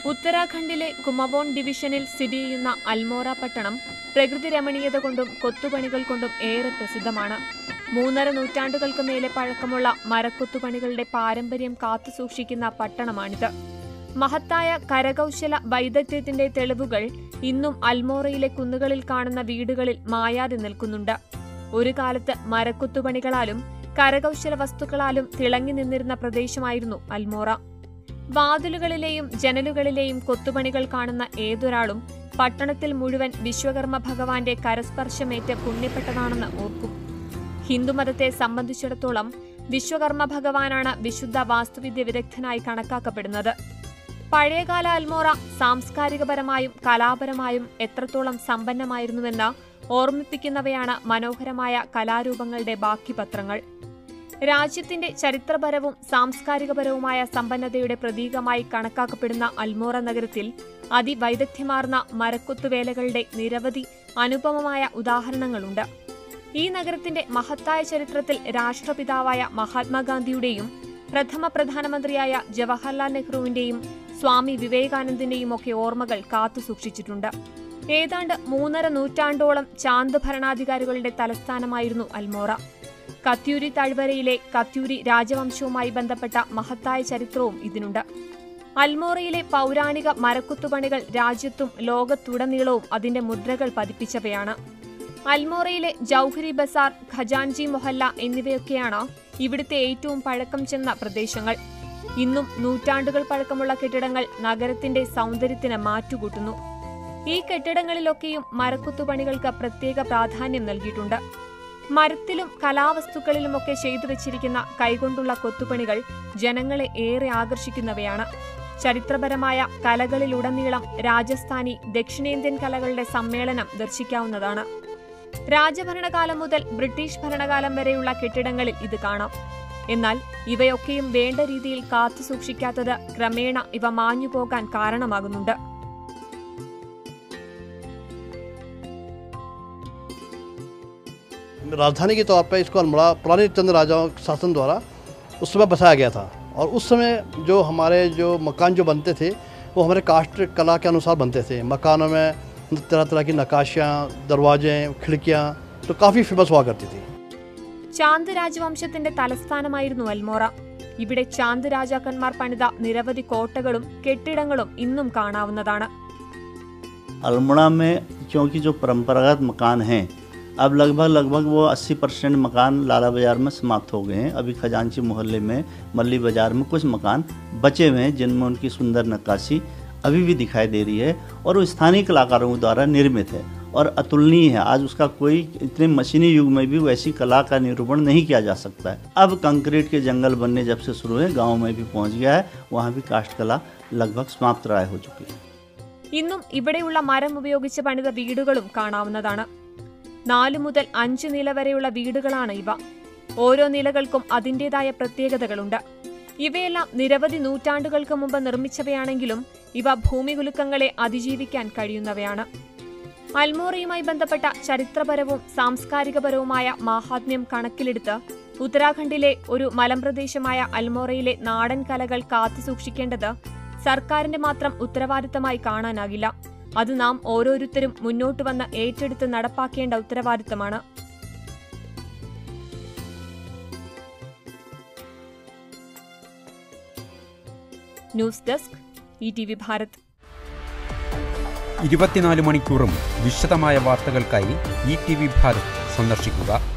ഉത്തരാഖണ്ഡിലെ കുമവോൺ ഡിവിഷനിൽ സ്ഥിതി ചെയ്യുന്ന അൽമോറ പട്ടണം പ്രകൃതി രമണീയത കൊണ്ടും കൊത്തുപണികൾ കൊണ്ടും ഏറെ പ്രസിദ്ധമാണ് മൂന്നര നൂറ്റാണ്ടുകൾക്ക് മേലെ പഴക്കമുള്ള മരക്കൊത്തുപണികളുടെ പാരമ്പര്യം കാത്തുസൂക്ഷിക്കുന്ന പട്ടണമാണിത് മഹത്തായ കരകൗശല വൈദഗ്ധ്യത്തിന്റെ തെളിവുകൾ ഇന്നും അൽമോറയിലെ കുന്നുകളിൽ കാണുന്ന വീടുകളിൽ മായാതെ നിൽക്കുന്നുണ്ട് ഒരു കാലത്ത് മരക്കൊത്തുപണികളാലും കരകൗശല വസ്തുക്കളാലും തിളങ്ങി നിന്നിരുന്ന പ്രദേശമായിരുന്നു അൽമോറ വാതിലുകളിലെയും ജനലുകളിലെയും കൊത്തുപണികൾ കാണുന്ന ഏതൊരാളും പട്ടണത്തിൽ മുഴുവൻ വിശ്വകർമ്മ ഭഗവാന്റെ കരസ്പർശമേറ്റ് പുണ്യപ്പെട്ടതാണെന്ന് ഓർക്കും ഹിന്ദുമതത്തെ സംബന്ധിച്ചിടത്തോളം വിശ്വകർമ്മ ഭഗവാനാണ് വിശുദ്ധ വാസ്തുവിദ്യ വിദഗ്ധനായി കണക്കാക്കപ്പെടുന്നത് പഴയകാല അൽമോറ സാംസ്കാരികപരമായും കലാപരമായും എത്രത്തോളം സമ്പന്നമായിരുന്നുവെന്ന് ഓർമ്മിപ്പിക്കുന്നവയാണ് മനോഹരമായ കലാരൂപങ്ങളുടെ ബാക്കി പത്രങ്ങൾ രാജ്യത്തിന്റെ ചരിത്രപരവും സാംസ്കാരികപരവുമായ സമ്പന്നതയുടെ പ്രതീകമായി കണക്കാക്കപ്പെടുന്ന അൽമോറ നഗരത്തിൽ അതിവൈദഗ്ധ്യമാർന്ന മരക്കൊത്തുവേലകളുടെ നിരവധി അനുപമമായ ഉദാഹരണങ്ങളുണ്ട് ഈ നഗരത്തിന്റെ മഹത്തായ ചരിത്രത്തിൽ രാഷ്ട്രപിതാവായ മഹാത്മാഗാന്ധിയുടെയും പ്രഥമ പ്രധാനമന്ത്രിയായ ജവഹർലാൽ നെഹ്റുവിന്റെയും സ്വാമി വിവേകാനന്ദന്റെയും ഒക്കെ ഓർമ്മകൾ കാത്തുസൂക്ഷിച്ചിട്ടുണ്ട് ഏതാണ്ട് മൂന്നര നൂറ്റാണ്ടോളം ചാന്ദ് ഭരണാധികാരികളുടെ തലസ്ഥാനമായിരുന്നു അൽമോറ കത്യൂരി താഴ്വരയിലെ കത്യൂരി രാജവംശവുമായി ബന്ധപ്പെട്ട മഹത്തായ ചരിത്രവും ഇതിനുണ്ട് അൽമോറയിലെ പൗരാണിക മരക്കുത്തുപണികൾ രാജ്യത്തും ലോകത്തുടനീളവും അതിന്റെ മുദ്രകൾ പതിപ്പിച്ചവയാണ് അൽമോറയിലെ ജൌഹരി ബസാർ ഖജാൻജി മൊഹല്ല എന്നിവയൊക്കെയാണ് ഇവിടുത്തെ ഏറ്റവും പഴക്കം ചെന്ന പ്രദേശങ്ങൾ ഇന്നും നൂറ്റാണ്ടുകൾ പഴക്കമുള്ള കെട്ടിടങ്ങൾ നഗരത്തിന്റെ സൗന്ദര്യത്തിന് മാറ്റുകൂട്ടുന്നു ഈ കെട്ടിടങ്ങളിലൊക്കെയും മരക്കുത്തുപണികൾക്ക് പ്രത്യേക പ്രാധാന്യം നൽകിയിട്ടുണ്ട് മരത്തിലും കലാവസ്തുക്കളിലുമൊക്കെ ചെയ്തു വെച്ചിരിക്കുന്ന കൈകൊണ്ടുള്ള കൊത്തുപണികൾ ജനങ്ങളെ ഏറെ ആകർഷിക്കുന്നവയാണ് ചരിത്രപരമായ കലകളിലുടനീളം രാജസ്ഥാനി ദക്ഷിണേന്ത്യൻ കലകളുടെ സമ്മേളനം ദർശിക്കാവുന്നതാണ് രാജഭരണകാലം മുതൽ ബ്രിട്ടീഷ് ഭരണകാലം വരെയുള്ള കെട്ടിടങ്ങളിൽ ഇത് കാണാം എന്നാൽ ഇവയൊക്കെയും വേണ്ട രീതിയിൽ കാത്തുസൂക്ഷിക്കാത്തത് ക്രമേണ ഇവ മാഞ്ഞുപോകാൻ കാരണമാകുന്നുണ്ട് राजधानी के तौर पर इसको अल्मोड़ा पुराने चंद राजाओं के शासन द्वारा उस समय बसाया गया था और उस समय जो हमारे जो मकान जो बनते थे वो हमारे कास्ट कला के अनुसार बनते थे मकानों में तरह तरह की नकाशियाँ दरवाजे खिड़कियाँ तो काफ़ी फेमस हुआ करती थी ചാന്ദ് രാജവംശത്തിന്റെ തലസ്ഥാനമായിരുന്നു അൽമോറ ഇവിടെ ചാന്ദ് രാജാക്കന്മാർ പണിത നിരവധി കോട്ടകളും കെട്ടിടങ്ങളും ഇന്നും കാണാവുന്നതാണ് अल्मोड़ा में क्योंकि जो परंपरागत मकान हैं अब लगभग लगभग वो 80 परसेंट मकान लाला बाज़ार में समाप्त हो गए हैं अभी खजांची मोहल्ले में मल्ली बाज़ार में कुछ मकान बचे हुए हैं जिनमें उनकी सुंदर नक्काशी अभी भी दिखाई दे रही है और वो स्थानीय कलाकारों द्वारा निर्मित है और अतुलनीय है आज उसका कोई इतने मशीनी युग में भी वैसी कला का निरूपण नहीं किया जा सकता है अब कंक्रीट के जंगल बनने जब से शुरू हुए गाँव में भी पहुँच गया है वहाँ भी काष्ठ कला लगभग समाप्त राय हो चुकी है ഇന്നും ഇവിടെയുള്ള മരം ഉപയോഗിച്ച് പണിത വീടുകളും കാണാവുന്നതാണ് നാലു മുതൽ അഞ്ച് നില വരെയുള്ള വീടുകളാണ് ഇവ ഓരോ നിലകൾക്കും അതിൻ്റെതായ പ്രത്യേകതകളുണ്ട് ഇവയെല്ലാം നിരവധി നൂറ്റാണ്ടുകൾക്ക് മുമ്പ് നിർമ്മിച്ചവയാണെങ്കിലും ഇവ ഭൂമികുലുക്കങ്ങളെ അതിജീവിക്കാൻ കഴിയുന്നവയാണ് അൽമോറയുമായി ബന്ധപ്പെട്ട ചരിത്രപരവും സാംസ്കാരികപരവുമായ മാഹാത്മ്യം കണക്കിലെടുത്ത് ഉത്തരാഖണ്ഡിലെ ഒരു മലമ്പ്രദേശമായ അൽമോറയിലെ നാടൻ കലകൾ കാത്തുസൂക്ഷിക്കേണ്ടത് സർക്കാരിന്റെ മാത്രം ഉത്തരവാദിത്തമായി കാണാനാകില്ല അത് നാം ഓരോരുത്തരും മുന്നോട്ട് വന്ന് ഏറ്റെടുത്ത് നടപ്പാക്കേണ്ട ഉത്തരവാദിത്തമാണ് news desk E T V Bharat ഇരുപത്തിനാല് മണിക്കൂറും വിശദമായ വാർത്തകൾക്കായി ഇ ടി വി ഭാരത് സന്ദർശിക്കുക